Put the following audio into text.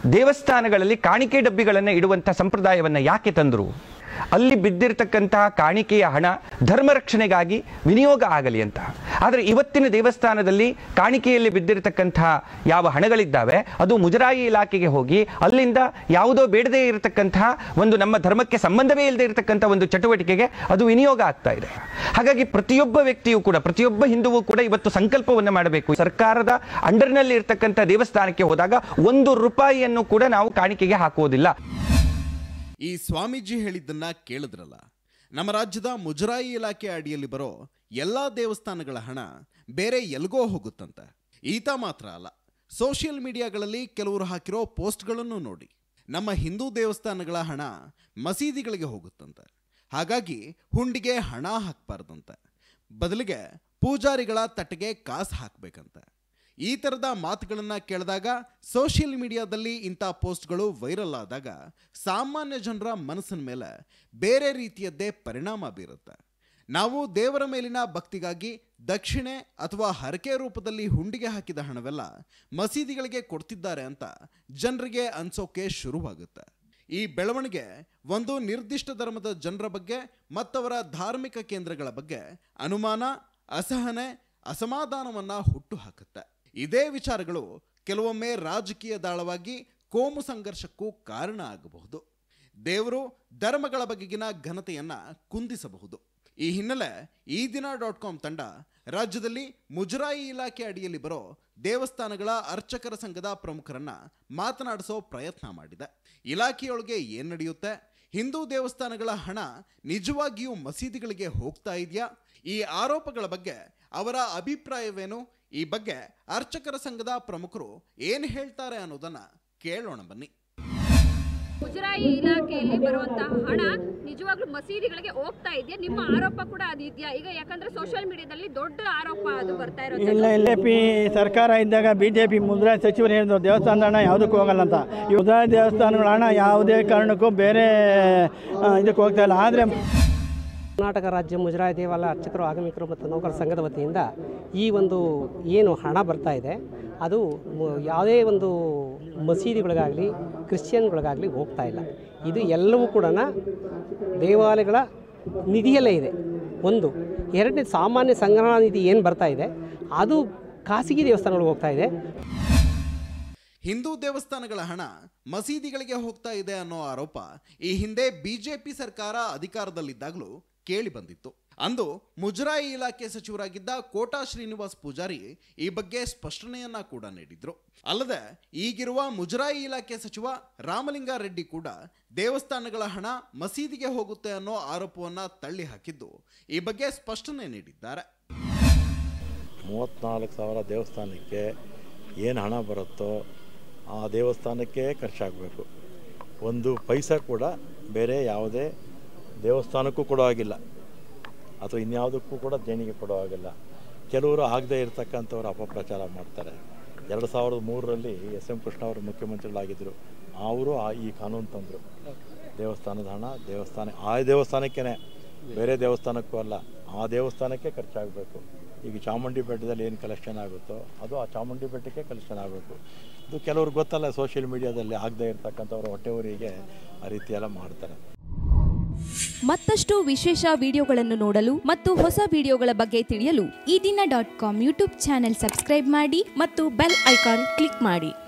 ದೇವಸ್ಥಾನಗಳಲ್ಲಿ ಕಾಣಿಕೆ ಡಬ್ಬಿಗಳನ್ನು ಇಡುವಂಥ ಸಂಪ್ರದಾಯವನ್ನು ಯಾಕೆ ತಂದರು ಅಲ್ಲಿ ಬಿದ್ದಿರತಕ್ಕಂತಹ ಕಾಣಿಕೆಯ ಹಣ ಧರ್ಮ ರಕ್ಷಣೆಗಾಗಿ ವಿನಿಯೋಗ ಆಗಲಿ ಅಂತ ಆದರೆ ಇವತ್ತಿನ ದೇವಸ್ಥಾನದಲ್ಲಿ ಕಾಣಿಕೆಯಲ್ಲಿ ಬಿದ್ದಿರತಕ್ಕಂತಹ ಯಾವ ಹಣಗಳಿದ್ದಾವೆ ಅದು ಮುಜರಾಯಿ ಇಲಾಖೆಗೆ ಹೋಗಿ ಅಲ್ಲಿಂದ ಯಾವುದೋ ಬೇಡದೇ ಇರತಕ್ಕಂತಹ ಒಂದು ನಮ್ಮ ಧರ್ಮಕ್ಕೆ ಸಂಬಂಧವೇ ಇಲ್ಲದೆ ಇರತಕ್ಕಂಥ ಒಂದು ಚಟುವಟಿಕೆಗೆ ಅದು ವಿನಿಯೋಗ ಆಗ್ತಾ ಇದೆ ಹಾಗಾಗಿ ಪ್ರತಿಯೊಬ್ಬ ವ್ಯಕ್ತಿಯೂ ಕೂಡ ಪ್ರತಿಯೊಬ್ಬ ಹಿಂದುವು ಕೂಡ ಇವತ್ತು ಸಂಕಲ್ಪವನ್ನು ಮಾಡಬೇಕು ಸರ್ಕಾರದ ಅಂಡರ್ನಲ್ಲಿ ಇರತಕ್ಕಂಥ ದೇವಸ್ಥಾನಕ್ಕೆ ಹೋದಾಗ ಒಂದು ರೂಪಾಯಿಯನ್ನು ಕೂಡ ನಾವು ಕಾಣಿಕೆಗೆ ಹಾಕುವುದಿಲ್ಲ ಈ ಸ್ವಾಮೀಜಿ ಹೇಳಿದ್ದನ್ನ ಕೇಳಿದ್ರಲ್ಲ ನಮ್ಮ ರಾಜ್ಯದ ಮುಜರಾಯಿ ಇಲಾಖೆ ಅಡಿಯಲ್ಲಿ ಬರೋ ಎಲ್ಲಾ ದೇವಸ್ಥಾನಗಳ ಹಣ ಬೇರೆ ಎಲ್ಗೋ ಹೋಗುತ್ತಂತೆ ಈತ ಮಾತ್ರ ಅಲ್ಲ ಸೋಷಿಯಲ್ ಮೀಡಿಯಾಗಳಲ್ಲಿ ಕೆಲವರು ಹಾಕಿರೋ ಪೋಸ್ಟ್ಗಳನ್ನು ನೋಡಿ ನಮ್ಮ ಹಿಂದೂ ದೇವಸ್ಥಾನಗಳ ಹಣ ಮಸೀದಿಗಳಿಗೆ ಹೋಗುತ್ತಂತೆ ಹಾಗಾಗಿ ಹುಂಡಿಗೆ ಹಣ ಹಾಕ್ಬಾರ್ದಂತೆ ಬದಲಿಗೆ ಪೂಜಾರಿಗಳ ತಟ್ಟೆಗೆ ಕಾಸು ಹಾಕ್ಬೇಕಂತೆ ಈ ಥರದ ಮಾತುಗಳನ್ನ ಕೇಳಿದಾಗ ಸೋಷಿಯಲ್ ಮೀಡಿಯಾದಲ್ಲಿ ಇಂಥ ಪೋಸ್ಟ್ಗಳು ವೈರಲ್ ಆದಾಗ ಸಾಮಾನ್ಯ ಜನರ ಮನಸ್ಸಿನ ಮೇಲೆ ಬೇರೆ ರೀತಿಯದ್ದೇ ಪರಿಣಾಮ ಬೀರುತ್ತೆ ನಾವು ದೇವರ ಮೇಲಿನ ಭಕ್ತಿಗಾಗಿ ದಕ್ಷಿಣೆ ಅಥವಾ ಹರಕೆ ರೂಪದಲ್ಲಿ ಹುಂಡಿಗೆ ಹಾಕಿದ ಹಣವೆಲ್ಲ ಮಸೀದಿಗಳಿಗೆ ಕೊಡ್ತಿದ್ದಾರೆ ಅಂತ ಜನರಿಗೆ ಅನ್ಸೋಕೆ ಶುರುವಾಗುತ್ತೆ ಈ ಬೆಳವಣಿಗೆ ಒಂದು ನಿರ್ದಿಷ್ಟ ಧರ್ಮದ ಜನರ ಬಗ್ಗೆ ಮತ್ತವರ ಧಾರ್ಮಿಕ ಕೇಂದ್ರಗಳ ಬಗ್ಗೆ ಅನುಮಾನ ಅಸಹನೆ ಅಸಮಾಧಾನವನ್ನ ಹುಟ್ಟು ಹಾಕುತ್ತೆ ಇದೇ ವಿಚಾರಗಳು ಕೆಲವೊಮ್ಮೆ ರಾಜಕೀಯ ದಾಳವಾಗಿ ಕೋಮು ಸಂಘರ್ಷಕ್ಕೂ ಕಾರಣ ಆಗಬಹುದು ದೇವರು ಧರ್ಮಗಳ ಬಗೆಗಿನ ಘನತೆಯನ್ನ ಕುಂದಿಸಬಹುದು ಈ ಹಿನ್ನೆಲೆ ಈ ದಿನ ಡಾಟ್ ಕಾಮ್ ತಂಡ ರಾಜ್ಯದಲ್ಲಿ ಮುಜರಾಯಿ ಇಲಾಖೆ ಅಡಿಯಲ್ಲಿ ಬರೋ ದೇವಸ್ಥಾನಗಳ ಅರ್ಚಕರ ಸಂಘದ ಪ್ರಮುಖರನ್ನ ಮಾತನಾಡಿಸೋ ಪ್ರಯತ್ನ ಮಾಡಿದೆ ಇಲಾಖೆಯೊಳಗೆ ಏನ್ ನಡೆಯುತ್ತೆ ಹಿಂದೂ ದೇವಸ್ಥಾನಗಳ ಹಣ ನಿಜವಾಗಿಯೂ ಮಸೀದಿಗಳಿಗೆ ಹೋಗ್ತಾ ಇದೆಯಾ ಈ ಆರೋಪಗಳ ಬಗ್ಗೆ ಅವರ ಅಭಿಪ್ರಾಯವೇನು ಈ ಬಗ್ಗೆ ಅರ್ಚಕರ ಸಂಘದ ಪ್ರಮುಖರು ಏನ್ ಹೇಳ್ತಾರೆ ಅನ್ನೋದನ್ನ ಕೇಳೋಣ ಬನ್ನಿ ಮುಜರಾಯಿ ಇಲಾಖೆಯಲ್ಲಿ ಬರುವಂತಹ ಹಣ ನಿಜವಾಗ್ಲೂ ಮಸೀದಿಗಳಿಗೆ ಹೋಗ್ತಾ ಇದೆಯಾ ನಿಮ್ಮ ಆರೋಪ ಕೂಡ ಅದಿದೆಯಾ ಈಗ ಯಾಕಂದ್ರೆ ಸೋಷಿಯಲ್ ಮೀಡಿಯಾದಲ್ಲಿ ದೊಡ್ಡ ಆರೋಪ ಅದು ಬರ್ತಾ ಇರೋದು ಇಲ್ಲ ಇಲ್ಲ ಪಿ ಸರ್ಕಾರ ಇದ್ದಾಗ ಬಿ ಜೆ ಪಿ ಮುದ್ರಾಯಿ ಸಚಿವರು ಹೇಳಿದ್ರು ದೇವಸ್ಥಾನದ ಹಣ ಯಾವುದಕ್ಕೂ ಹೋಗಲ್ಲ ಅಂತ ಈ ಮುದ್ರಾಯಿ ದೇವಸ್ಥಾನಗಳ ಹಣ ಯಾವುದೇ ಕಾರಣಕ್ಕೂ ಬೇರೆ ಆ, ಇದಕ್ಕೆ ಹೋಗ್ತಾ ಇಲ್ಲ ಆದರೆ ಕರ್ನಾಟಕ ರಾಜ್ಯ ಮುಜರಾಯಿ ದೇವಾಲಯ ಅರ್ಚಕರು ಆಗಮಿಕರು ಮತ್ತು ನೌಕರ ಸಂಘದ ವತಿಯಿಂದ ಈ ಒಂದು ಏನು ಹಣ ಬರ್ತಾ ಇದೆ ಅದು ಮ- ಯಾವುದೇ ಒಂದು ಮಸೀದಿಗಳಿಗಾಗಲಿ ಕ್ರಿಶ್ಚಿಯನ್ಗಳಿಗಾಗಲಿ ಹೋಗ್ತಾ ಇಲ್ಲ ಇದು ಎಲ್ಲವೂ ಕೂಡ ದೇವಾಲಯಗಳ ನಿಧಿಯಲ್ಲೇ ಇದೆ ಒಂದು ಎರಡನೇ ಸಾಮಾನ್ಯ ಸಂಗ್ರಹಣಾ ನಿಧಿ ಏನು ಬರ್ತಾ ಇದೆ ಅದು ಖಾಸಗಿ ದೇವಸ್ಥಾನಗಳಿಗೆ ಹೋಗ್ತಾ ಇದೆ ಹಿಂದೂ ದೇವಸ್ಥಾನಗಳ ಹಣ ಮಸೀದಿಗಳಿಗೆ ಹೋಗ್ತಾ ಇದೆ ಅನ್ನೋ ಆರೋಪ ಈ ಹಿಂದೆ ಬಿಜೆಪಿ ಸರ್ಕಾರ ಅಧಿಕಾರದಲ್ಲಿದ್ದಾಗಲೂ ಕೇಳಿ ಬಂದಿತ್ತು ಅಂದು ಮುಜರಾಯಿ ಇಲಾಖೆ ಸಚಿವರಾಗಿದ್ದ ಕೋಟಾ ಶ್ರೀನಿವಾಸ್ ಪೂಜಾರಿ ಈ ಬಗ್ಗೆ ಸ್ಪಷ್ಟನೆಯನ್ನ ಕೂಡ ನೀಡಿದ್ರು ಅಲ್ಲದೆ ಈಗಿರುವ ಮುಜರಾಯಿ ಇಲಾಖೆ ಸಚಿವ ರಾಮಲಿಂಗಾರೆಡ್ಡಿ ಕೂಡ ದೇವಸ್ಥಾನಗಳ ಹಣ ಮಸೀದಿಗೆ ಹೋಗುತ್ತೆ ಅನ್ನೋ ಆರೋಪವನ್ನ ತಳ್ಳಿ ಹಾಕಿದ್ದು ಈ ಬಗ್ಗೆ ಸ್ಪಷ್ಟನೆ ನೀಡಿದ್ದಾರೆ ಮೂವತ್ತ್ನಾಲ್ಕು ಸಾವಿರ ದೇವಸ್ಥಾನಕ್ಕೆ ಏನು ಹಣ ಬರುತ್ತೋ ಆ ದೇವಸ್ಥಾನಕ್ಕೆ ಖರ್ಚಾಗಬೇಕು ಒಂದು ಪೈಸಾ ಕೂಡ ಬೇರೆ ಯಾವುದೇ ದೇವಸ್ಥಾನಕ್ಕೂ ಕೊಡೋ ಹಾಗಿಲ್ಲ ಅಥವಾ ಇನ್ಯಾವುದಕ್ಕೂ ಕೂಡ ದೇಣಿಗೆ ಕೊಡೋ ಹಾಗಿಲ್ಲ ಕೆಲವರು ಆಗದೇ ಇರತಕ್ಕಂಥವ್ರು ಅಪಪ್ರಚಾರ ಮಾಡ್ತಾರೆ ಎರಡು ಸಾವಿರದ ಮೂರರಲ್ಲಿ ಎಸ್ ಎಂ ಕೃಷ್ಣ ಅವರು ಮುಖ್ಯಮಂತ್ರಿಗಳಾಗಿದ್ದರು ಅವರು ಆ ಈ ಕಾನೂನು ತಂದರು ದೇವಸ್ಥಾನದ ಹಣ ದೇವಸ್ಥಾನ ಆ ದೇವಸ್ಥಾನಕ್ಕೇ ಬೇರೆ ದೇವಸ್ಥಾನಕ್ಕೂ ಅಲ್ಲ ಆ ದೇವಸ್ಥಾನಕ್ಕೆ ಖರ್ಚಾಗಬೇಕು ಈಗ ಚಾಮುಂಡಿ ಬೆಟ್ಟದಲ್ಲಿ ಏನು ಕಲೆಕ್ಷನ್ ಆಗುತ್ತೋ ಅದು ಆ ಚಾಮುಂಡಿ ಬೆಟ್ಟಕ್ಕೆ ಕಲೆಕ್ಷನ್ ಆಗಬೇಕು ಇದು ಕೆಲವ್ರು ಗೊತ್ತಲ್ಲ ಸೋಷಿಯಲ್ ಮೀಡಿಯಾದಲ್ಲಿ ಆಗದೇ ಇರತಕ್ಕಂಥವ್ರ ಹೊಟ್ಟೆವರಿಗೆ ಆ ರೀತಿ ಎಲ್ಲ ಮಾಡ್ತಾರೆ ಮತ್ತಷ್ಟು ವಿಶೇಷ ವಿಡಿಯೋಗಳನ್ನು ನೋಡಲು ಮತ್ತು ಹೊಸ ವಿಡಿಯೋಗಳ ಬಗ್ಗೆ ತಿಳಿಯಲು ಈ ದಿನ dot com YouTube channel subscribe ಮಾಡಿ ಮತ್ತು ಬೆಲ್ ಐಕಾನ್ ಕ್ಲಿಕ್ ಮಾಡಿ